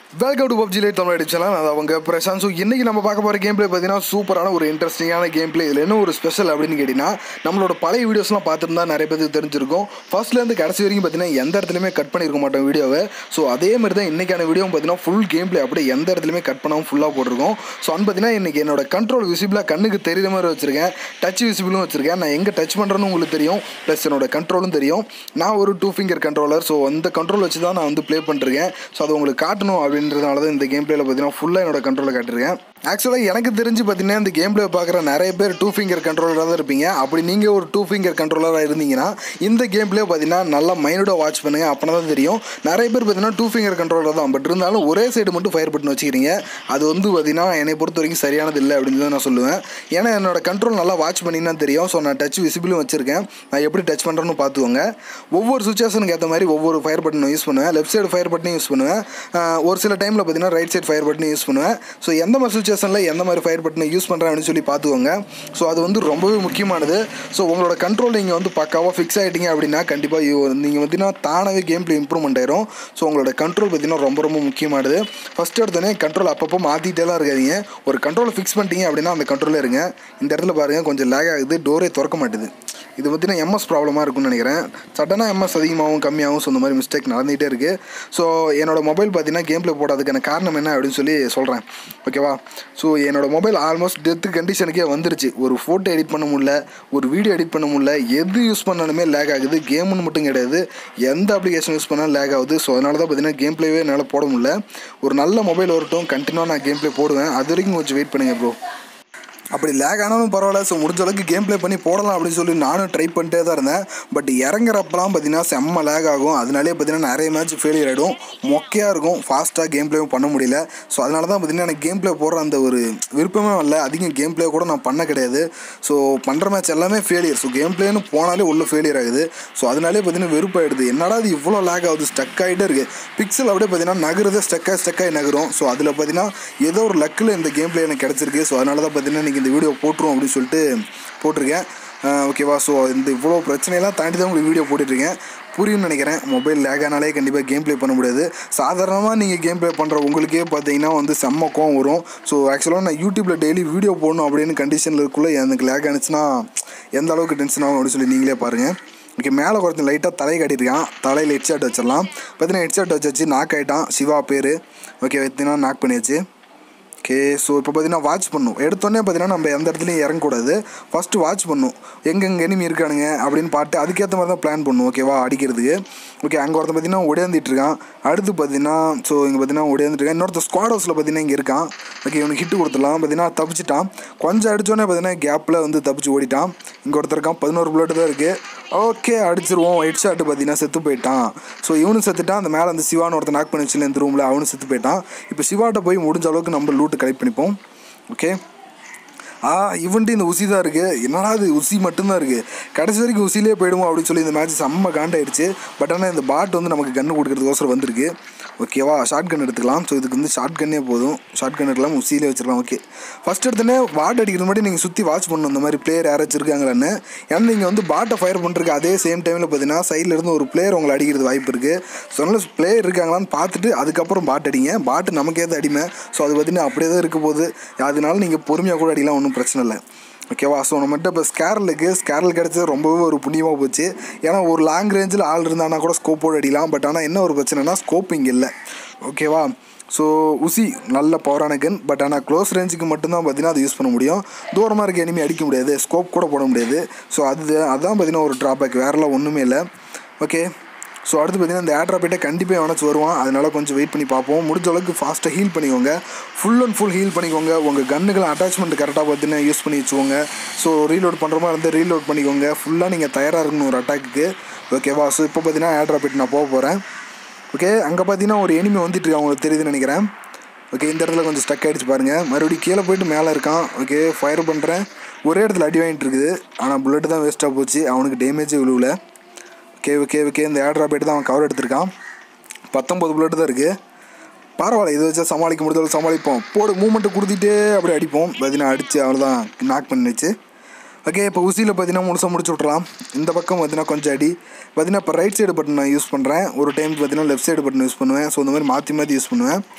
welcome to PUBG lite Tamil அடிச்சலாம் அது அவங்க பிரசாந்த் ஸோ இன்றைக்கி நம்ம பார்க்க போகிற கேம் பிளே பார்த்தீங்கன்னா சூப்பரான ஒரு இன்ட்ரெஸ்டிங்கான கேம் பிளே இதில் என்ன ஒரு ஸ்பெஷல் அப்படின்னு கேட்டிங்கன்னா நம்மளோட பழைய வீடியோஸ்லாம் பார்த்துருந்தா நிறைய பேருக்கு தெரிஞ்சிருக்கும் ஃபர்ஸ்ட்லேருந்து கடைசி வரைக்கும் பார்த்தீங்கன்னா எந்த இடத்துலையுமே கட் பண்ணியிருக்க மாட்டோம் வீடியோவை ஸோ அதே மாதிரி தான் இன்றைக்கான வீடியோ பார்த்தீங்கன்னா ஃபுல் கேம் பிளே அப்படியே எந்த இடத்துலையுமே கட் பண்ணாமல் ஃபுல்லாக போட்டிருக்கோம் ஸோ அன் பார்த்தீங்கன்னா இன்றைக்கி என்னோட கண்ட்ரோல் விசிபிளாக கண்ணுக்கு தெரியுற மாதிரி வச்சுருக்கேன் டச் விசிபிளும் வச்சுருக்கேன் நான் எங்கே டச் பண்ணுறேன்னு உங்களுக்கு தெரியும் ப்ளஸ் என்னோட கண்ட்ரோலும் தெரியும் நான் ஒரு டூ ஃபிங்கர் கண்ட்ரோலர் ஸோ அந்த கண்ட்ரோல் வச்சு தான் நான் வந்து ப்ளே பண்ணிருக்கேன் ஸோ அது உங்களுக்கு காட்டணும் அப்படின்றதுனால தான் இந்த கேம் பிளேயில் பார்த்தீங்கன்னா ஃபுல்லாக என்னோட கண்ட்ரோலை காட்டிருக்கேன் ஆக்சுவலாக எனக்கு தெரிஞ்சு பார்த்தீங்கன்னா இந்த கேம் பிளே பார்க்குற நிறைய பேர் டூ ஃபிங்கர் கண்ட்ரோலராக தான் இருப்பீங்க அப்படி நீங்கள் ஒரு டூ ஃபிங்கர் கண்ட்ரோலராக இருந்தீங்கன்னா இந்த கேம் பிளே பார்த்தீங்கன்னா நல்லா மைண்டோட வாட்ச் பண்ணுங்கள் அப்போ தான் தெரியும் நிறைய பேர் பார்த்தீங்கன்னா டூ ஃபிங்கர் கண்ட்ரோலர் தான் பட் இருந்தாலும் ஒரே சைடு மட்டும் ஃபயர் பட்டன் வச்சுக்கிறீங்க அது வந்து பார்த்தீங்கன்னா என்னை பொறுத்த வரைக்கும் சரியானது இல்லை அப்படின்னு தான் நான் சொல்லுவேன் ஏன்னா என்னோட கண்ட்ரோல் நல்லா வாட்ச் பண்ணிங்கன்னா தெரியும் ஸோ நான் டச் விசிபிளும் வச்சிருக்கேன் நான் எப்படி டச் பண்ணுறேன்னு பார்த்துக்கோங்க ஒவ்வொரு சுச்சுவேஷனுக்கு ஏற்ற மாதிரி ஒவ்வொரு ஃபயர் பட்டனும் யூஸ் பண்ணுவேன் லெஃப்ட் சைடு ஃபயர் பட்டனையும் யூஸ் பண்ணுவேன் ஆஹ் ஒரு சில டைமில் பார்த்தீங்கன்னா ரைட் சைடு ஃபயர் பட்டனையும் யூஸ் பண்ணுவேன் ஸோ எந்த மாதிரி சுச்சுவேஷனில் எந்த மாதிரி ஃபயர் பட்டனை யூஸ் பண்ணுறேன் அப்படின்னு சொல்லி பார்த்துக்கோங்க ஸோ அது வந்து ரொம்பவே முக்கியமானது ஸோ உங்களோட கண்ட்ரோல் நீங்கள் வந்து பக்காவாக ஃபிக்ஸ் ஆகிட்டீங்க அப்படின்னா கண்டிப்பாக நீங்கள் பார்த்தீங்கன்னா தானாகவே கேம் பிளே இம்ப்ரூவ்மெண்ட் ஆயிரும் ஸோ உங்களோட கண்ட்ரோல் பார்த்தீங்கன்னா ரொம்ப ரொம்ப முக்கியமானது ஃபஸ்ட் எடுத்தோடனே கண்ட்ரோல் அப்பப்போ மாற்றிட்டேலாம் இருக்காதீங்க ஒரு கண்ட்ரோலை ஃபிக்ஸ் பண்ணிட்டீங்க அப்படின்னா அந்த கண்ட்ரோலில் இருங்க இந்த இடத்துல பாருங்கள் கொஞ்சம் லேக் ஆகுது டோரே திறக்க மாட்டுது இது பார்த்தீங்கன்னா எம்எஸ் ப்ராப்ளமாக இருக்கும்னு நினைக்கிறேன் சடனாக எம்எஸ் அதிகமாகவும் கம்மியாகவும் ஸோ இந்த மாதிரி மிஸ்டேக் நடந்துகிட்டே இருக்குது ஸோ என்னோட மொபைல் பார்த்தீங்கன்னா கேம் ப்ளே போடாததுக்கான காரணம் என்ன அப்படின்னு சொல்லி சொல்கிறேன் ஓகேவா ஸோ என்னோட மொபைல் ஆல்மோஸ்ட் டெத்து கண்டிஷனுக்கே வந்துருச்சு ஒரு ஃபோட்டோ எடிட் பண்ண முடியல ஒரு வீடியோ எடிட் பண்ண முடியல எது யூஸ் பண்ணாலுமே லேக் ஆகுது கேமுன்னு மட்டும் கிடையாது எந்த அப்ளிகேஷன் யூஸ் பண்ணாலும் லேக் ஆகுது ஸோ அதனால தான் பார்த்தீங்கன்னா கேம் ப்ளேவே என்னால் போட முடியல ஒரு நல்ல மொபைல் வரட்டும் கண்டினியூவாக நான் கேம் ப்ளே போடுவேன் அது வரைக்கும் கொஞ்சம் வெயிட் பண்ணுங்கள் ப்ரோ அப்படி லேக் ஆனாலும் பரவாயில்ல ஸோ முடிஞ்ச அளவுக்கு கேம் ப்ளே பண்ணி போடலாம் அப்படின்னு சொல்லி நானும் ட்ரை பண்ணிட்டே தான் இருந்தேன் பட் இறங்குறப்பலாம் பார்த்தீங்கன்னா செம்ம லேக் ஆகும் அதனாலே பார்த்தீங்கன்னா நிறைய மேட்ச் ஃபெயிலியர் ஆகிடும் மொக்கையாக இருக்கும் ஃபாஸ்ட்டாக கேம் ப்ளேவும் பண்ண முடியல ஸோ அதனால தான் பார்த்தீங்கன்னா எனக்கு கேம் ப்ளே போடுற அந்த ஒரு விருப்பமே வரல அதிகம் கேம் ப்ளே கூட நான் பண்ண கிடையாது ஸோ பண்ணுற மேட்ச் எல்லாமே ஃபெயிலியர் ஸோ கேம் ப்ளேன்னு போனாலே உள்ள ஃபெயிலியர் ஆகுது ஸோ அதனாலே பார்த்தீங்கன்னா வெறுப்பாயிடுது என்னடா அது இவ்வளோ லேக் ஆகுது ஸ்டக் ஆகிட்டே இருக்குது பிக்சல் அப்படியே பார்த்தீங்கன்னா நகருதே ஸ்டக்காக ஸ்டக்காகி நகரும் ஸோ அதில் பார்த்தீங்கன்னா ஏதோ ஒரு லக்கில் இந்த கேம் ப்ளே எனக்கு கிடச்சிருக்கு ஸோ அதனால தான் பார்த்தீங்கன்னா இன்றைக்கி இந்த வீடியோ போட்டுரும் அப்படின்னு சொல்லிட்டு போட்டிருக்கேன் ஓகேவா ஸோ இந்த இவ்வளோ பிரச்சனையெல்லாம் தாண்டி தான் உங்களுக்கு வீடியோ போட்டுட்ருக்கேன் புரியும்னு நினைக்கிறேன் மொபைல் லேக் ஆனாலே கண்டிப்பாக கேம் ப்ளே பண்ண முடியாது சாதாரணமாக நீங்கள் கேம் ப்ளே பண்ணுற உங்களுக்கே பார்த்தீங்கன்னா வந்து செம்ம கோவம் வரும் ஸோ ஆக்சுவலாக நான் யூடியூப்பில் டெய்லி வீடியோ போடணும் அப்படின்னு கண்டிஷனில் இருக்குள்ளே எனக்கு லேக் ஆனிச்சுன்னா எந்த அளவுக்கு டென்ஷன் ஆகும் அப்படின்னு சொல்லி நீங்களே பாருங்கள் ஓகே மேலே குறைஞ்ச லைட்டாக தலை கட்டியிருக்கான் தலையில் ஹெட்ஷாட் வச்சிடலாம் பார்த்தீங்கன்னா ஹெட்ஷாட் வச்சு நாக் ஆகிட்டான் சிவா பேர் ஓகே பார்த்தீங்கன்னா நாக் பண்ணியாச்சு ஓகே ஸோ இப்போ பார்த்தீங்கன்னா வாட்ச் பண்ணும் எடுத்தோடனே பார்த்தீங்கன்னா நம்ம எந்த இடத்துலையும் இறங்கக்கூடாது ஃபஸ்ட்டு வாட்ச் பண்ணும் எங்கெங்கே எனிமி இருக்கானுங்க அப்படின்னு பார்த்து அதுக்கேற்ற மாதிரி தான் பிளான் பண்ணும் ஓகேவா அடிக்கிறதுக்கு ஓகே அங்கே ஒருத்தன் பார்த்தீங்கன்னா ஒடியாந்துட்டு இருக்கான் அடுத்து பார்த்தீங்கன்னா ஸோ இங்கே பார்த்தீங்கன்னா ஒடியாந்துட்டு இருக்கான் இன்னொருத்த ஸ்குவாட் ஹவுஸில் பார்த்தீங்கன்னா இங்கே இருக்கான் ஓகே இவனுக்கு ஹிட்டு கொடுத்துடலாம் பார்த்தீங்கன்னா தப்பிச்சிட்டான் கொஞ்சம் அடித்தோடனே பார்த்தீங்கன்னா கேப்பில் வந்து தப்பிச்சு ஓடிட்டான் இங்கே ஒருத்தர் இருக்கான் பதினோரு புல்லட்டு தான் இருக்குது ஓகே அடிச்சிருவோம் ஹெட் ஷாட்டு பார்த்தீங்கன்னா செத்து போயிட்டான் ஸோ இவனு செத்துட்டான் அந்த மேலே அந்த சிவான்னு ஒருத்தர் நாக் பண்ணி வச்சுல இந்த ரூமில் அவனு செத்து போயிட்டான் இப்போ சிவாட்ட போய் முடிஞ்ச அளவுக்கு நம்ம லூட்டு கலெக்ட் பண்ணிப்போம் ஓகே ஆ இவன்ட்டு இந்த உசி தான் இருக்குது என்னடா இது உசி மட்டும்தான் இருக்குது கடைசி வரைக்கும் உசிலே போயிடுவோம் அப்படின்னு சொல்லி இந்த மேட்ச் செம்ம காண்டாயிடுச்சு பட் ஆனால் இந்த பாட் வந்து நமக்கு கன்று கொடுக்கறதுக்கோசரம் வந்திருக்கு ஓகேவா ஷார்ட் கன் எடுத்துக்கலாம் ஸோ இதுக்கு வந்து ஷார்ட் கன்னே போதும் ஷார்ட் கன் எடுக்கலாம் உசியிலே வச்சிடலாம் ஓகே ஃபஸ்ட் எடுத்தோடனே பாட் அடிக்கிறது மட்டும் நீங்கள் சுற்றி வாட்ச் பண்ணணும் இந்த மாதிரி பிளேயர் யாராச்சும் இருக்காங்களான்னு ஏன்னா நீங்கள் வந்து பாட்டை ஃபயர் பண்ணுறதுக்கு அதே சேம் டைமில் பார்த்தீங்கன்னா சைடில் இருந்து ஒரு பிளேயர் உங்களை அடிக்கிறது வாய்ப்பு இருக்குது ஸோ அதனால் பிளேயர் இருக்காங்களான்னு பார்த்துட்டு அதுக்கப்புறம் பாட் அடிங்க பாட்டு நமக்கே தான் அடிமை ஸோ அது பார்த்தீங்கன்னா அப்படியே தான் இருக்க போகுது அதனால நீங்கள் பொறுமையாக கூட அடிக்கலாம் ஒன்றும் பிரச்சனை இல்லை ஓகேவா ஸோ நம்மகிட்ட இப்போ ஸ்கேரல் இருக்குது ஸ்கேரல் கிடச்சது ரொம்பவே ஒரு புண்ணியமாக போச்சு ஏன்னா ஒரு லாங் ரேஞ்சில் ஆள் இருந்தானா கூட ஸ்கோப்போடு அடிக்கலாம் பட் ஆனால் என்ன ஒரு பிரச்சனைனா ஸ்கோப் இங்கே இல்லை ஓகேவா ஸோ உசி நல்ல பவரான கன் பட் ஆனால் க்ளோஸ் ரேஞ்சுக்கு மட்டும்தான் பார்த்தீங்கன்னா அது யூஸ் பண்ண முடியும் தூரமாக இருக்க எனிமே அடிக்க முடியாது ஸ்கோப் கூட போட முடியாது ஸோ அது அதுதான் பார்த்தீங்கன்னா ஒரு ட்ராபேக் வேறெல்லாம் ஒன்றுமே இல்லை ஓகே ஸோ அடுத்து பார்த்தீங்கன்னா இந்த ஏட்ராப்பிட்ட கண்டிப்பாக எவனாச்சும் வருவான் அதனால் கொஞ்சம் வெயிட் பண்ணி பார்ப்போம் முடிஞ்ச அளவுக்கு ஃபாஸ்ட்டாக ஹீல் பண்ணிக்கோங்க ஃபுல் அண்ட் ஃபுல் ஹீல் பண்ணிக்கோங்க உங்கள் கன்னுகளை அட்டாச்மெண்ட் கரெக்டாக பார்த்தீங்கன்னா யூஸ் பண்ணி வச்சுக்கோங்க ஸோ ரீலோட் பண்ணுற மாதிரி இருந்தால் ரீலோட் பண்ணிக்கோங்க ஃபுல்லாக நீங்கள் தயாராக இருக்கணும் ஒரு அட்டாக்கு ஓகேவா ஸோ இப்போ பார்த்தீங்கன்னா ஏட்ராப்பிட் நான் போக போகிறேன் ஓகே அங்கே பார்த்தீங்கன்னா ஒரு எனிமி வந்துட்டு இருக்கா உங்களுக்கு தெரியுதுன்னு நினைக்கிறேன் ஓகே இந்த இடத்துல கொஞ்சம் ஸ்டக் ஆகிடுச்சு பாருங்கள் மறுபடியும் கீழே போயிட்டு மேலே இருக்கான் ஓகே ஃபயர் பண்ணுறேன் ஒரே இடத்துல அடி வாங்கிட்டு இருக்குது ஆனால் புல்லட்டு தான் வேஸ்ட்டாக போச்சு அவனுக்கு டேமேஜே விழுவல ஓகே ஓகே ஓகே இந்த ஏட்ரா போயிட்டு தான் அவன் கவர் எடுத்திருக்கான் பத்தொம்பது புல்லட்டு தான் இருக்குது பரவாயில்ல இதை வச்சா சமாளிக்க முடிஞ்சாலும் சமாளிப்போம் போடு மூமெண்ட்டு கொடுத்துட்டே அப்படி அடிப்போம் பார்த்தீங்கன்னா அடித்து அவ்வளோதான் நாக் பண்ணிச்சு ஓகே இப்போ உசியில் பார்த்தீங்கன்னா முழுசாக முடிச்சு விட்றலாம் இந்த பக்கம் பார்த்தீங்கன்னா கொஞ்சம் அடி பார்த்தீங்கன்னா இப்போ ரைட் சைடு பட்டன் நான் யூஸ் பண்ணுறேன் ஒரு டைம் பார்த்தீங்கன்னா லெஃப்ட் சைடு பட்டன் யூஸ் பண்ணுவேன் ஸோ இந்த மாதிரி மாற்றி மாற்றி யூஸ் பண்ணுவேன்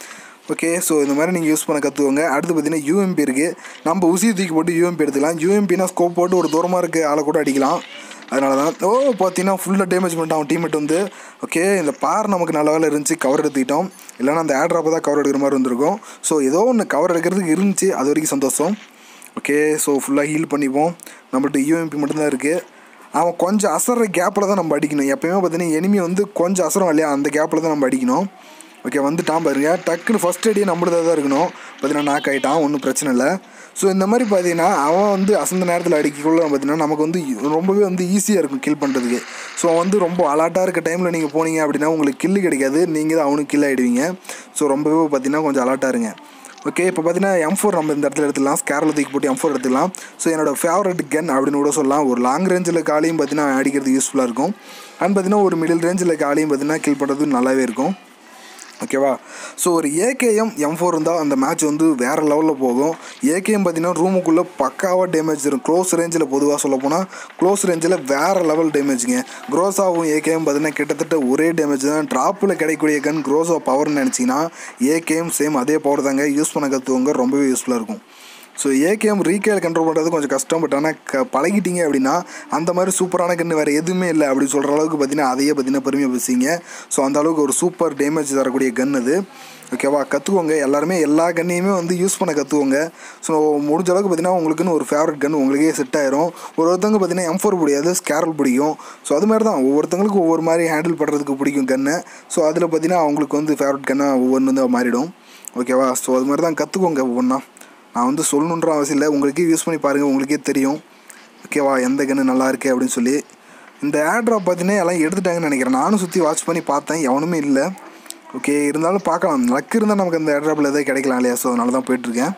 ஓகே ஸோ இந்த மாதிரி நீங்கள் யூஸ் பண்ண கற்றுக்கோங்க அடுத்து பார்த்தீங்கன்னா யூஎம்பி இருக்குது நம்ம உசி தூக்கி போட்டு யூஎம்பி எடுத்துக்கலாம் யூஎம்பினா ஸ்கோப் போட்டு ஒரு தூரமாக இருக்க ஆளை கூட அடிக்கலாம் அதனால தான் ஓ பார்த்தீங்கன்னா ஃபுல்லாக டேமேஜ் பண்ணிட்டான் அவன் டீமேட் வந்து ஓகே இந்த பார் நமக்கு நல்ல வேலை இருந்துச்சு கவர் எடுத்துக்கிட்டோம் இல்லைனா அந்த ஏட்ராப்பை தான் கவர் எடுக்கிற மாதிரி இருந்திருக்கும் ஸோ ஏதோ ஒன்று கவர் எடுக்கிறதுக்கு இருந்துச்சு அது வரைக்கும் சந்தோஷம் ஓகே ஸோ ஃபுல்லாக ஹீல் பண்ணிப்போம் நம்மள்ட்ட யூஎம்பி மட்டும்தான் இருக்குது அவன் கொஞ்சம் அசர்ற கேப்பில் தான் நம்ம அடிக்கணும் எப்பயுமே பார்த்தீங்கன்னா எனிமி வந்து கொஞ்சம் அசரம் இல்லையா அந்த கேப்பில் தான் நம்ம அடிக்கணும் ஓகே வந்துட்டான் பாருங்க டக்குன்னு ஃபஸ்ட் அடியே நம்மளதாக தான் இருக்கணும் பார்த்தீங்கன்னா நாக் ஆகிட்டான் ஒன்றும் பிரச்சனை இல்லை ஸோ இந்த மாதிரி பார்த்தீங்கன்னா அவன் வந்து அசந்த நேரத்தில் அடிக்கக்குள்ள பார்த்தீங்கன்னா நமக்கு வந்து ரொம்பவே வந்து ஈஸியாக இருக்கும் கில் பண்ணுறதுக்கு ஸோ வந்து ரொம்ப அலாட்டாக இருக்க டைமில் நீங்கள் போனீங்க அப்படின்னா உங்களுக்கு கில்லு கிடைக்காது நீங்கள் தான் அவனுக்கு கில் ஆகிடுவீங்க ஸோ ரொம்பவே பார்த்தீங்கன்னா கொஞ்சம் அலாட்டாக இருங்க ஓகே இப்போ பார்த்தீங்கன்னா எம் ஃபோர் நம்ம இந்த இடத்துல எடுத்துக்கலாம் ஸ்கேரில் தூக்கி போட்டு எம் ஃபோர் எடுத்துக்கலாம் ஸோ என்னோட ஃபேவரட் கன் அப்படின்னு கூட சொல்லலாம் ஒரு லாங் ரேஞ்சில் காலையும் பார்த்தீங்கன்னா அடிக்கிறது யூஸ்ஃபுல்லாக இருக்கும் அண்ட் பார்த்தீங்கன்னா ஒரு மிடில் ரேஞ்சில் காலையும் பார்த்தீங்கன்னா கில் பண்ணுறது நல்லாவே இருக்கும் ஓகேவா ஸோ ஒரு ஏகேஎம் எம் ஃபோர் இருந்தால் அந்த மேட்ச் வந்து வேறு லெவலில் போகும் ஏகேஎம் பார்த்தீங்கன்னா ரூமுக்குள்ளே பக்காவாக டேமேஜ் தரும் க்ளோஸ் ரேஞ்சில் பொதுவாக சொல்ல போனால் க்ளோஸ் ரேஞ்சில் வேறு லெவல் டேமேஜுங்க க்ரோஸாவும் ஏகேஎம் பார்த்தீங்கன்னா கிட்டத்தட்ட ஒரே டேமேஜ் தான் ட்ராப்பில் கிடைக்கக்கூடிய கன் க்ரோஸா பவர்னு நினச்சிங்கன்னா ஏகேஎம் சேம் அதே பவர் தாங்க யூஸ் பண்ண கற்றுவங்க ரொம்பவே யூஸ்ஃபுல்லாக இருக்கும் ஸோ ஏகேஎம் ரீகேல் கண்ட்ரோல் பண்ணுறது கொஞ்சம் கஷ்டம் பட் ஆனால் க பழகிட்டீங்க அப்படின்னா அந்த மாதிரி சூப்பரான கன்று வேறு எதுவுமே இல்லை அப்படி சொல்கிற அளவுக்கு பார்த்தீங்கன்னா அதையே பார்த்தீங்கன்னா பெருமையாக பேசிங்க ஸோ அந்த அளவுக்கு ஒரு சூப்பர் டேமேஜ் தரக்கூடிய கன் அது ஓகேவா கற்றுக்கோங்க எல்லாருமே எல்லா கன்னையுமே வந்து யூஸ் பண்ண கற்றுக்கோங்க ஸோ முடிஞ்ச அளவுக்கு பார்த்தீங்கன்னா உங்களுக்குன்னு ஒரு ஃபேவரட் கன் உங்களுக்கே செட் ஆயிரும் ஒரு ஒருத்தவங்க பார்த்தீங்கன்னா எம் ஃபோர் பிடிக்காது ஸ்கேரல் பிடிக்கும் ஸோ அது மாதிரி தான் ஒவ்வொருத்தங்களுக்கும் ஒவ்வொரு மாதிரி ஹேண்டில் பண்ணுறதுக்கு பிடிக்கும் கன்று ஸோ அதில் பார்த்தீங்கன்னா அவங்களுக்கு வந்து ஃபேவரட் கன்னாக ஒவ்வொன்று வந்து மாறிடும் ஓகேவா ஸோ அது மாதிரி தான் கற்றுக்கோங்க ஒவ்வொன்றா நான் வந்து சொல்லணுன்ற அவசியம் இல்லை உங்களுக்கே யூஸ் பண்ணி பாருங்கள் உங்களுக்கே தெரியும் ஓகேவா எந்த கன்று நல்லா இருக்கு அப்படின்னு சொல்லி இந்த ஏர்ட்ராப் பார்த்தீங்கன்னா எல்லாம் எடுத்துட்டாங்கன்னு நினைக்கிறேன் நானும் சுற்றி வாட்ச் பண்ணி பார்த்தேன் எவனுமே இல்லை ஓகே இருந்தாலும் பார்க்கலாம் லக் இருந்தால் நமக்கு அந்த ஏர்ட்ராப்பில் எதாவது கிடைக்கலாம் இல்லையா ஸோ அதனால தான் போயிட்டுருக்கேன்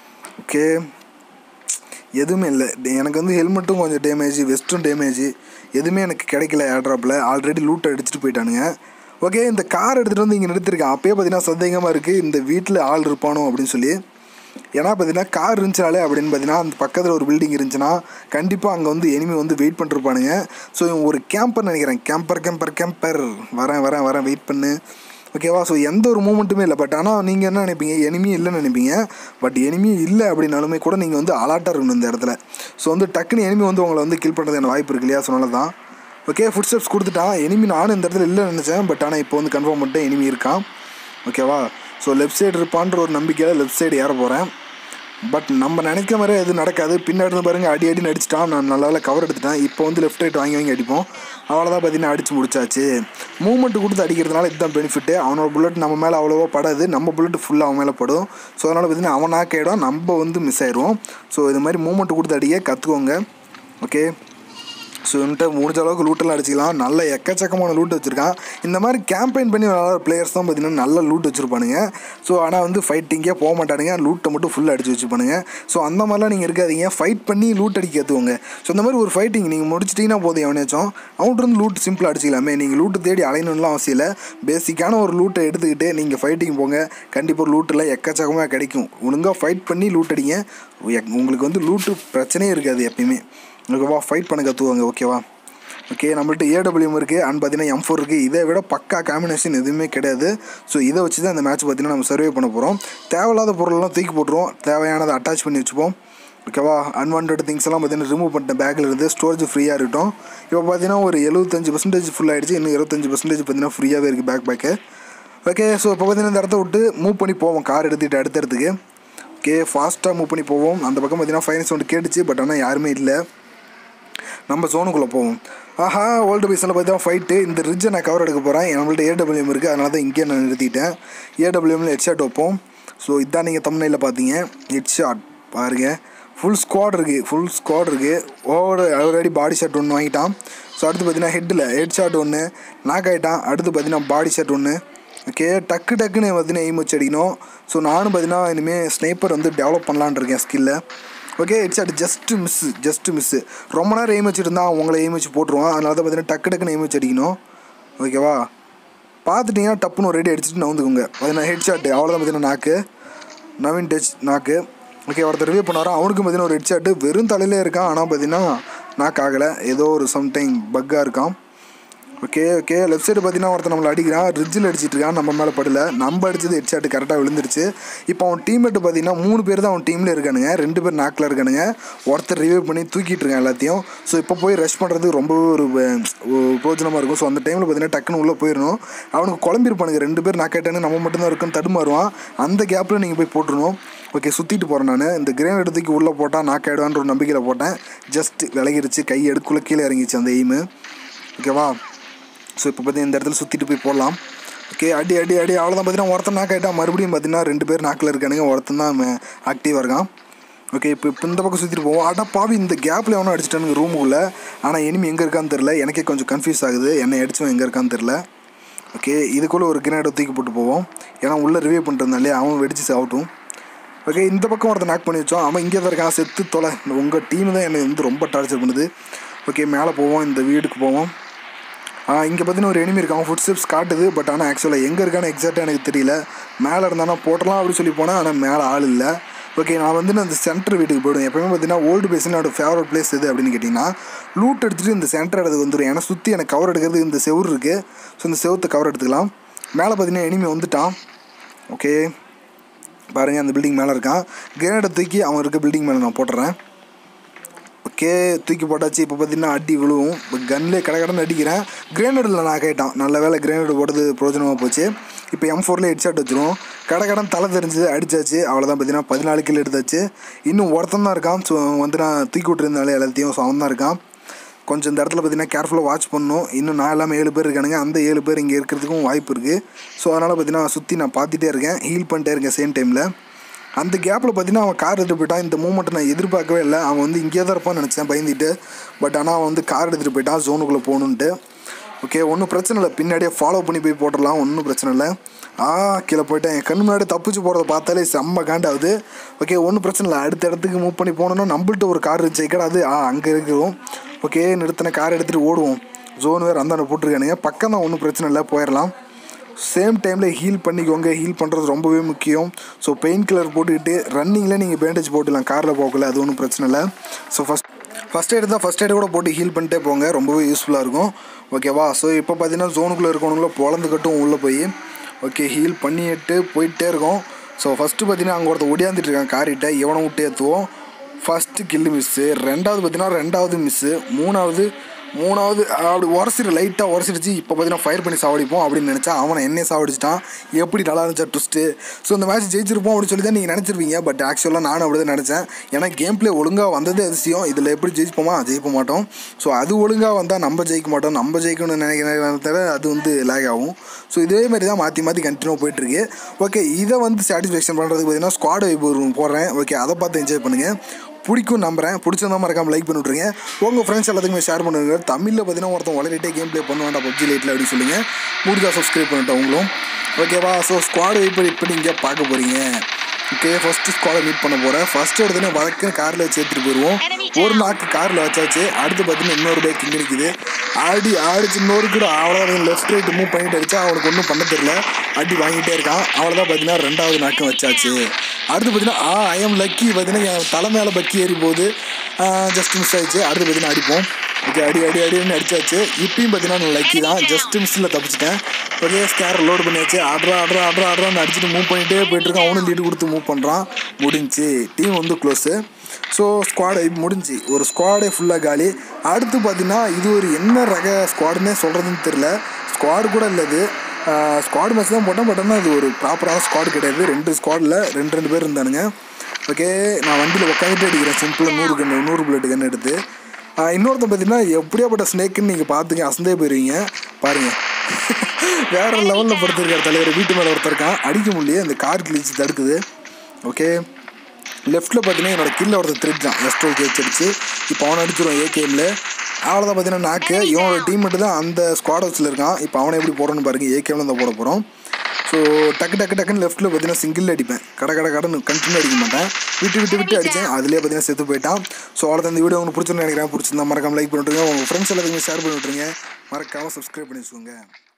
ஓகே எதுவுமே இல்லை எனக்கு வந்து ஹெல்மெட்டும் கொஞ்சம் டேமேஜ் வெஸ்ட்டும் டேமேஜ் எதுவுமே எனக்கு கிடைக்கல ஏர்ட்ராப்பில் ஆல்ரெடி லூட்டை அடிச்சுட்டு போயிட்டானுங்க ஓகே இந்த கார் எடுத்துகிட்டு வந்து இங்கே நிறுத்திருக்கேன் அப்பயே பார்த்தீங்கன்னா சந்தேகமாக இருக்குது இந்த வீட்டில் ஆள் இருப்பானோ அப்படின்னு சொல்லி ஏன்னா பார்த்தீங்கன்னா கார் இருந்துச்சாலே அப்படின்னு பார்த்தீங்கன்னா அந்த பக்கத்தில் ஒரு பில்டிங் இருந்துச்சுன்னா கண்டிப்பாக அங்கே வந்து எனிமி வந்து வெயிட் பண்ணிருப்பானுங்க ஸோ இவன் ஒரு கேம்பர் நினைக்கிறேன் கேம்பர் கேம்பர் கேம்பர் வரேன் வரேன் வரேன் வெயிட் பண்ணு ஓகேவா ஸோ எந்த ஒரு மூமெண்ட்டுமே இல்லை பட் ஆனால் நீங்கள் என்ன நினைப்பீங்க எனிமி இல்லைன்னு நினைப்பீங்க பட் எனிமி இல்லை அப்படின்னாலுமே கூட நீங்கள் வந்து அலாட்டாக இருக்கணும் இந்த இடத்துல ஸோ வந்து டக்குன்னு எனிமி வந்து உங்களை வந்து கில் பண்ணுறதுக்கான வாய்ப்பு இருக்கு இல்லையா சொன்னால தான் ஓகே ஃபுட் ஸ்டெப்ஸ் கொடுத்துட்டான் எனிமி நானும் இந்த இடத்துல இல்லைன்னு நினச்சேன் பட் ஆனால் இப்போ வந்து கன்ஃபார்ம் பண்ணிட்டேன் எனிமி இருக்கான் ஓகேவா ஸோ லெஃப்ட் சைடு இருப்பான்ற ஒரு நம்பிக்கையில் லெஃப்ட் சைடு ஏற போகிறேன் பட் நம்ம நினைக்கிற மாதிரி எதுவும் நடக்காது பின்னாடி இருந்து பாருங்க அடி அடி அடிச்சிட்டான் நான் நல்ல வேலை கவர் எடுத்துட்டேன் இப்போ வந்து லெஃப்ட் ரைட் வாங்கி வாங்கி அடிப்போம் அவ்வளோதான் பார்த்தீங்கன்னா அடிச்சு முடிச்சாச்சு மூமெண்ட் கொடுத்து அடிக்கிறதுனால இதுதான் பெனிஃபிட்டு அவனோட புல்லட் நம்ம மேலே அவ்வளோவா படாது நம்ம புல்லட் ஃபுல்லாக அவன் மேலே படும் ஸோ அதனால் பார்த்தீங்கன்னா அவன் நாக்காயிடும் நம்ம வந்து மிஸ் ஆயிடுவோம் ஸோ இது மாதிரி மூமெண்ட் கொடுத்து அடிக்க கற்றுக்கோங்க ஓகே ஸோ இவன்ட்டு முடிஞ்ச அளவுக்கு லூட்டெல்லாம் அடிச்சிக்கலாம் நல்ல எக்கச்சக்கமான லூட் வச்சுருக்கான் இந்த மாதிரி கேம்பெயின் பண்ணி விளாட்ற பிளேயர்ஸ் தான் பார்த்தீங்கன்னா நல்ல லூட் வச்சுருப்பானுங்க ஸோ ஆனால் வந்து ஃபைட்டிங்கே போக மாட்டானுங்க லூட்டை மட்டும் ஃபுல்லாக அடிச்சு வச்சுப்பானுங்க ஸோ அந்த மாதிரிலாம் நீங்கள் இருக்காதீங்க ஃபைட் பண்ணி லூட் அடிக்க கற்றுவோங்க ஸோ இந்த மாதிரி ஒரு ஃபைட்டிங் நீங்கள் முடிச்சிட்டிங்கன்னா போதும் எவனாச்சும் அவன்கிட்ட லூட் சிம்பிளாக அடிச்சிக்கலாமே நீங்கள் லூட்டு தேடி அலையணும்லாம் அவசியம் இல்லை பேசிக்கான ஒரு லூட்டை எடுத்துக்கிட்டு நீங்கள் ஃபைட்டிங் போங்க கண்டிப்பாக லூட்டில் எக்கச்சக்கமாக கிடைக்கும் ஒழுங்காக ஃபைட் பண்ணி லூட் அடிங்க உங்களுக்கு வந்து லூட்டு பிரச்சனையே இருக்காது எப்பயுமே ஓகேவா ஃபைட் பண்ண கற்றுவாங்க ஓகேவா ஓகே நம்மள்ட்ட ஏடபிள்யூஎம் இருக்குது அண்ட் பார்த்தீங்கன்னா எம் ஃபோர் இருக்குது இதை விட பக்கா காம்பினேஷன் எதுவுமே கிடையாது ஸோ இதை வச்சு தான் இந்த மேட்ச் பார்த்தீங்கன்னா நம்ம சர்வே பண்ண போகிறோம் தேவையில்லாத பொருளெல்லாம் தூக்கி போட்டுருவோம் தேவையானதை அட்டாச் பண்ணி வச்சுப்போம் ஓகேவா அன்வான்ட் திங்ஸ் எல்லாம் பார்த்தீங்கன்னா ரிமூவ் பண்ணிட்டேன் பேக்கில் இருந்து ஸ்டோரேஜ் ஃப்ரீயாக இருக்கட்டும் இப்போ பார்த்தீங்கன்னா ஒரு எழுபத்தஞ்சு பர்சன்டேஜ் ஃபுல் ஆகிடுச்சு இன்னும் இருபத்தஞ்சு பர்சன்டேஜ் பார்த்தீங்கன்னா ஃப்ரீயாகவே இருக்குது பேக் பேக்கு ஓகே ஸோ இப்போ பார்த்தீங்கன்னா இந்த இடத்த விட்டு மூவ் பண்ணி போவோம் கார் எடுத்துகிட்டு அடுத்த இடத்துக்கு ஓகே ஃபாஸ்ட்டாக மூவ் பண்ணி போவோம் அந்த பக்கம் பார்த்தீங்கன்னா ஃபைன் சவுண்ட் கேட்டுச்சு பட் ஆனால் யாருமே இல்லை நம்ம ஜோனுக்குள்ளே போவோம் ஆஹா ஓல்டு பீஸில் பார்த்தா ஃபைட்டு இந்த ரிட்ஜை நான் கவர் எடுக்க போகிறேன் நம்மள்ட்ட ஏடபிள்யூஎம் இருக்குது அதனால தான் இங்கேயே நான் நிறுத்திட்டேன் ஏடபிள்யூஎம்ல ஹெட் ஷாட் வைப்போம் ஸோ இதான் நீங்கள் தமிழில் பார்த்தீங்க ஹெட் ஷாட் பாருங்கள் ஃபுல் ஸ்குவாட் இருக்குது ஃபுல் ஸ்குவாட் இருக்குது ஓவர் ஆல்ரெடி பாடி ஷாட் ஒன்று வாங்கிட்டான் ஸோ அடுத்து பார்த்தீங்கன்னா ஹெட்டில் ஹெட் ஷாட் ஒன்று நாக் ஆகிட்டான் அடுத்து பார்த்தீங்கன்னா பாடி ஷாட் ஒன்று ஓகே டக்கு டக்குன்னு பார்த்தீங்கன்னா எய்ம் வச்சு அடிக்கணும் ஸோ நானும் பார்த்தீங்கன்னா இனிமேல் ஸ்னைப்பர் வந்து டெவலப் பண்ணலான்னு இருக்கேன் ஸ்கில்லை okay it's at just miss just miss ரொம்ப நேரம் எய்ம் வச்சுருந்தா உங்களை எய்ம் வச்சு போட்டுருவான் அதனால தான் பார்த்தீங்கன்னா டக்கு டக்குன்னு எய்ம் வச்சு அடிக்கணும் ஓகேவா பார்த்துட்டிங்கன்னா டப்புன்னு ஒரு ரெடி அடிச்சுட்டு நவுந்துக்குங்க பார்த்தீங்கன்னா ஹெட் ஷாட்டு அவ்வளோதான் பார்த்தீங்கன்னா knock Naveen touch knock okay ஒருத்தர் ரிவ்யூ பண்ணாரோ அவனுக்கும் பார்த்தீங்கன்னா ஒரு ஹெட் ஷாட்டு வெறும் தலையிலே இருக்கான் ஆனால் பார்த்தீங்கன்னா நாக் ஆகலை ஏதோ ஒரு சம்டைம் பக்காக இருக்கான் ஓகே ஓகே லெஃப்ட் சைடு பார்த்தீங்கன்னா ஒருத்தன் நம்மளை அடிக்கிறான் ரிட்ஜில் அடிச்சிட்டு இருக்கான் நம்ம மேலே படல நம்ம அடிச்சது ஹெட் ஷாட் கரெக்டாக விழுந்துருச்சு இப்போ அவன் டீம்மேட் பார்த்தீங்கன்னா மூணு பேர் தான் அவன் டீமில் இருக்கானுங்க ரெண்டு பேர் நாக்கில் இருக்கானுங்க ஒருத்தர் ரிவைவ் பண்ணி தூக்கிட்டு இருக்கான் எல்லாத்தையும் ஸோ இப்போ போய் ரஷ் பண்ணுறதுக்கு ரொம்பவே ஒரு பிரோஜனமாக இருக்கும் ஸோ அந்த டைமில் பார்த்தீங்கன்னா டக்குன்னு உள்ளே போயிடணும் அவனுக்கு குழம்பிருப்பானுங்க ரெண்டு பேர் நாக்காயிட்டானு நம்ம மட்டும்தான் இருக்குன்னு தடுமாறுவான் அந்த கேப்பில் நீங்கள் போய் போட்டுருணும் ஓகே சுற்றிட்டு போகிறேன் நான் இந்த கிரேன் எடுத்துக்கு உள்ளே போட்டால் நாக்காயிடுவான்ற ஒரு நம்பிக்கையில் போட்டேன் ஜஸ்ட் விலகிருச்சு கை எடுக்குள்ளே கீழே இறங்கிச்சு அந்த எய்மு ஓகேவா ஸோ இப்போ பார்த்தீங்கன்னா இந்த இடத்துல சுற்றிட்டு போய் போடலாம் ஓகே அடி அடி அடி அவ்வளோதான் பார்த்தீங்கன்னா ஒருத்தன் நாக் ஆகிட்டா மறுபடியும் பார்த்தீங்கன்னா ரெண்டு பேர் நாக்கில் இருக்கானுங்க ஒருத்தன் தான் ஆக்டிவாக இருக்கான் ஓகே இப்போ இப்போ இந்த பக்கம் சுற்றிட்டு போவோம் அடா பாவி இந்த கேப்பில் எவனோ அடிச்சிட்டானுங்க ரூமுக்குள்ளே ஆனால் எனிமி எங்கே இருக்கான்னு தெரில எனக்கே கொஞ்சம் கன்ஃபியூஸ் ஆகுது என்னை அடிச்சவன் எங்கே இருக்கான்னு தெரில ஓகே இதுக்குள்ளே ஒரு கிரேனேடை தூக்கி போட்டு போவோம் ஏன்னா உள்ளே ரிவ்யூ பண்ணிட்டு அவன் வெடிச்சு சாப்பிட்டும் ஓகே இந்த பக்கம் ஒருத்தன் நாக் பண்ணி வச்சோம் அவன் இங்கே தான் இருக்கான் செத்து தொலை உங்கள் டீம் தான் என்னை வந்து ரொம்ப டார்ச்சர் பண்ணுது ஓகே மேலே போவோம் இந்த வீடுக்கு போவோம் இங்கே பார்த்தீங்கன்னா ஒரு எனிமி இருக்கான் ஃபுட் ஸ்டெப்ஸ் காட்டுது பட் ஆனால் ஆக்சுவலாக எங்கே இருக்கான்னு எக்ஸாக்டாக எனக்கு தெரியல மேலே இருந்தானா போட்டலாம் அப்படின்னு சொல்லி போனால் ஆனால் மேலே ஆள் இல்லை ஓகே நான் வந்து அந்த சென்டர் வீட்டுக்கு போயிடுவேன் எப்பயுமே பார்த்தீங்கன்னா ஓல்டு பேஸ் என்னோட ஃபேவரட் பிளேஸ் எது அப்படின்னு கேட்டிங்கன்னா லூட் எடுத்துகிட்டு இந்த சென்டர் இடத்துக்கு வந்துடும் ஏன்னா சுற்றி எனக்கு கவர் எடுக்கிறது இந்த செவுர் இருக்குது ஸோ இந்த செவத்தை கவர் எடுத்துக்கலாம் மேலே பார்த்தீங்கன்னா எனிமி வந்துட்டான் ஓகே பாருங்கள் அந்த பில்டிங் மேலே இருக்கான் கிரேனேடை தூக்கி அவன் இருக்க பில்டிங் மேலே நான் போட்டுறேன் ஓகே தூக்கி போட்டாச்சு இப்போ பார்த்தீங்கன்னா அடி விழுவும் இப்போ கன்லேயே கடை கடன் அடிக்கிறேன் கிரேனேடில் நான் கேட்டான் நல்ல வேலை கிரேனேடு போட்டது பிரோஜனமாக போச்சு இப்போ எம் ஃபோரில் ஹெட்ஷாட் வச்சிரும் கடை கடன் தலை தெரிஞ்சு அடிச்சாச்சு அவ்வளோதான் பார்த்தீங்கன்னா பதினாலு கிலோ எடுத்தாச்சு இன்னும் ஒருத்தன் தான் இருக்கான் ஸோ வந்து நான் தூக்கி விட்டுருந்தாலே எல்லாத்தையும் ஸோ அவன் தான் இருக்கான் கொஞ்சம் இந்த இடத்துல பார்த்தீங்கன்னா கேர்ஃபுல்லாக வாட்ச் பண்ணணும் இன்னும் நான் இல்லாமல் ஏழு பேர் இருக்கானுங்க அந்த ஏழு பேர் இங்கே இருக்கிறதுக்கும் வாய்ப்பு இருக்குது ஸோ அதனால் பார்த்தீங்கன்னா சுற்றி நான் பார்த்துட்டே இருக்கேன் ஹீல் பண்ணிட்டே இருக்கேன் சேம் டைமில் அந்த கேப்பில் பார்த்தீங்கன்னா அவன் கார் எடுத்துகிட்டு போயிட்டான் இந்த மூமெண்ட்டை நான் எதிர்பார்க்கவே இல்லை அவன் வந்து இங்கே தான் இருப்பான்னு நினச்சேன் பயந்துட்டு பட் ஆனால் அவன் வந்து கார் எடுத்துகிட்டு போயிட்டான் ஜோனுக்குள்ளே போகணுன்ட்டு ஓகே ஒன்றும் பிரச்சனை இல்லை பின்னாடியே ஃபாலோ பண்ணி போய் போட்டுடலாம் ஒன்றும் பிரச்சனை இல்லை ஆ கீழே போயிட்டேன் என் கண்ணு முன்னாடி தப்பிச்சு போகிறத பார்த்தாலே செம்ம காண்டாகுது ஓகே ஒன்றும் பிரச்சனை இல்லை அடுத்த இடத்துக்கு மூவ் பண்ணி போனோன்னா நம்மள்ட்ட ஒரு கார் இருந்துச்சு கிடையாது ஆ அங்கே இருக்கிறோம் ஓகே நிறுத்தின கார் எடுத்துகிட்டு ஓடுவோம் ஜோன் வேறு அந்தாண்ட போட்டிருக்கானுங்க பக்கம் தான் ஒன்றும் பிரச்சனை இல்லை போயிடலாம் சேம் டைமில் ஹீல் பண்ணிக்கோங்க ஹீல் பண்ணுறது ரொம்பவே முக்கியம் ஸோ பெயின் கில்லர் போட்டுக்கிட்டு ரன்னிங்கில் நீங்கள் பேண்டேஜ் போட்டுக்கலாம் காரில் போகல அது ஒன்றும் பிரச்சனை இல்லை ஸோ ஃபஸ்ட் ஃபஸ்ட் எய்டு தான் ஃபஸ்ட் எய்டு கூட போட்டு ஹீல் பண்ணிட்டே போங்க ரொம்பவே யூஸ்ஃபுல்லாக இருக்கும் ஓகேவா ஸோ இப்போ பார்த்தீங்கன்னா ஜோனுக்குள்ளே இருக்கவனுங்கள பொழந்துக்கட்டும் உள்ளே போய் ஓகே ஹீல் பண்ணிட்டு போயிட்டே இருக்கோம் ஸோ ஃபஸ்ட்டு பார்த்தீங்கன்னா அங்கே ஒருத்தர் ஒடியாந்துட்டு இருக்கான் காரிட்ட இவனை விட்டு ஏற்றுவோம் ஃபஸ்ட்டு கில்லு மிஸ்ஸு ரெண்டாவது பார்த்தீங்கன்னா ரெண்டாவது மிஸ்ஸு மூணாவது மூணாவது அப்படி உரசிடு லைட்டாக உரசிடுச்சு இப்போ பார்த்தீங்கன்னா ஃபயர் பண்ணி சாவடிப்போம் அப்படின்னு நினச்சா அவனை என்னையே சாவடிச்சிட்டான் எப்படி நல்லா இருந்துச்சா ட்விஸ்ட்டு ஸோ இந்த மேட்ச் ஜெயிச்சிருப்போம் அப்படின்னு சொல்லி தான் நீங்கள் நினச்சிருப்பீங்க பட் ஆக்சுவலாக நானும் அப்படி தான் நினச்சேன் ஏன்னா கேம் பிளே ஒழுங்காக வந்ததே அதிசயம் இதில் எப்படி ஜெயிப்போமா ஜெயிக்க மாட்டோம் ஸோ அது ஒழுங்காக வந்தால் நம்ம ஜெயிக்க மாட்டோம் நம்ம ஜெயிக்கணும்னு நினைக்கிற அது வந்து லேக் ஆகும் ஸோ இதே மாதிரி தான் மாற்றி மாற்றி கண்டினியூ போயிட்டுருக்கு ஓகே இதை வந்து சாட்டிஸ்ஃபேக்ஷன் பண்ணுறதுக்கு பார்த்தீங்கன்னா ஸ்குவாட் வைப் போடுறேன் ஓகே அதை பார்த்து என்ஜாய் பண்ணுங்கள் பிடிக்கும் நம்புறேன் பிடிச்சிருந்தா மறக்காம லைக் பண்ணி விட்ருங்க உங்கள் ஃப்ரெண்ட்ஸ் எல்லாத்துக்குமே ஷேர் பண்ணுங்க தமிழில் பார்த்தீங்கன்னா ஒருத்தன் வளரிட்டே கேம் ப்ளே பண்ண வேண்டாம் பப்ஜி லைட்டில் அப்படின்னு சொல்லுங்க முடிஞ்சா சப்ஸ்கிரைப் பண்ணிட்டேன் உங்களும் ஓகேவா ஸோ ஸ்குவாட் வெயிட் பண்ணி இப்போ நீங்கள் பார்க்க போகிறீங்க ஓகே ஃபஸ்ட்டு ஸ்குவாடை மீட் பண்ண போகிறேன் ஃபஸ்ட்டு எடுத்தோடனே வழக்குன்னு காரில் வச்சு எடுத்துகிட்டு போயிடுவோம் ஒரு நாக்கு காரில் வச்சாச்சு அடுத்து பார்த்தீங்கன்னா இன்னொரு பைக் இங்கே நிற்கிது ஆடி ஆடிச்சு இன்னொரு கூட அவ்வளோதான் லெஃப்ட் ரைட் மூவ் பண்ணிட்டு அடிச்சா அவனுக்கு ஒன்றும் பண்ண தெரில அடி வாங்கிட்டே இருக்கான் அவ்வளோதான் பார்த்தீங்கன்னா ரெண்டாவது நாக்கம் வச்சாச்சு அடுத்து பார்த்தீங்கன்னா ஆ ஐஎம் லக்கி பார்த்தீங்கன்னா என் தலை மேலே பக்கி ஏறி போகுது ஜஸ்ட் மிஸ் ஆயிடுச்சு அடுத்து பார்த்தீங்கன்னா அடிப்போம் ஓகே அடி அடி அடின்னு அடிச்சாச்சு இப்பயும் பார்த்தீங்கன்னா நான் லக்கி தான் ஜஸ்ட் மிஸ்ஸில் தப்பிச்சிட்டேன் ஓகே ஸ்கேர் லோடு பண்ணியாச்சு ஆடுறா ஆடுறா ஆடுறா ஆடுறான்னு அடிச்சுட்டு மூவ் பண்ணிகிட்டே போயிட்டுருக்கான் அவனும் லீடு கொடுத்து மூவ் பண்ணுறான் முடிஞ்சு டீம் வந்து க்ளோஸு ஸோ ஸ்குவாடு முடிஞ்சு ஒரு ஸ்குவாடே ஃபுல்லாக காலி அடுத்து பார்த்தீங்கன்னா இது ஒரு என்ன ரக ஸ்குவாடுன்னே சொல்கிறதுன்னு தெரில ஸ்குவாடு கூட இல்லை இது ஸ்குவாடு மேட்ச் தான் போட்டேன் பட் ஆனால் இது ஒரு ப்ராப்பரான ஸ்குவாடு கிடையாது ரெண்டு ஸ்குவாடில் ரெண்டு ரெண்டு பேர் இருந்தானுங்க ஓகே நான் வண்டியில் உட்காந்துட்டு அடிக்கிறேன் சிம்பிளாக நூறு கன்று நூறு புல்லட் கன்று எடுத்து இன்னொருத்தன் பார்த்தீங்கன்னா எப்படியாப்பட்ட ஸ்னேக்குன்னு நீங்கள் பார்த்துங்க அசந்தே போயிருவீங்க பாருங்கள் வேற லெவலில் படுத்திருக்கார் தலைவர் வீட்டு மேலே ஒருத்தர் இருக்கான் அடிக்க முடியல அந்த கார் கிழிச்சு தடுக்குது ஓகே லெஃப்ட்டில் பார்த்தீங்கன்னா என்னோட கீழே ஒருத்தர் திருட்டான் எஸ்டோ கேட்ச் அடிச்சு இப்போ அவனை அடிச்சிருவான் ஏகேஎம்ல அவ்வளோதான் பார்த்தீங்கன்னா நாக்கு இவனோட டீம் மட்டும் தான் அந்த ஸ்குவாட் ஹவுஸில் இருக்கான் இப்போ அவனை எப்படி போடணும்னு பாருங்க ஏகேஎம்ல தான் போட போகிறோம் ஸோ டக்கு டக்கு டக்குன்னு லெஃப்ட்டில் பார்த்தீங்கன்னா சிங்கிள் அடிப்பேன் கடை கடை கடன் கண்டினியூ அடிக்க மாட்டேன் விட்டு விட்டு விட்டு அடித்தேன் அதுலேயே பார்த்தீங்கன்னா செத்து போயிட்டான் ஸோ அவ்வளோதான் இந்த வீடியோ உங்களுக்கு பிடிச்சிருந்து நினைக்கிறேன் பிடிச்சிருந்தா மறக்காம லைக் பண்ணிவிட்டுருங்க உங்கள் ஃப்ரெண்ட்ஸ் எல்லாத்துக்குமே ஷேர் பண்ணி விட்ருங்க மறக்காமல் சப்ஸ்கிரைப் பண்ணி வச்சுக்கோங்க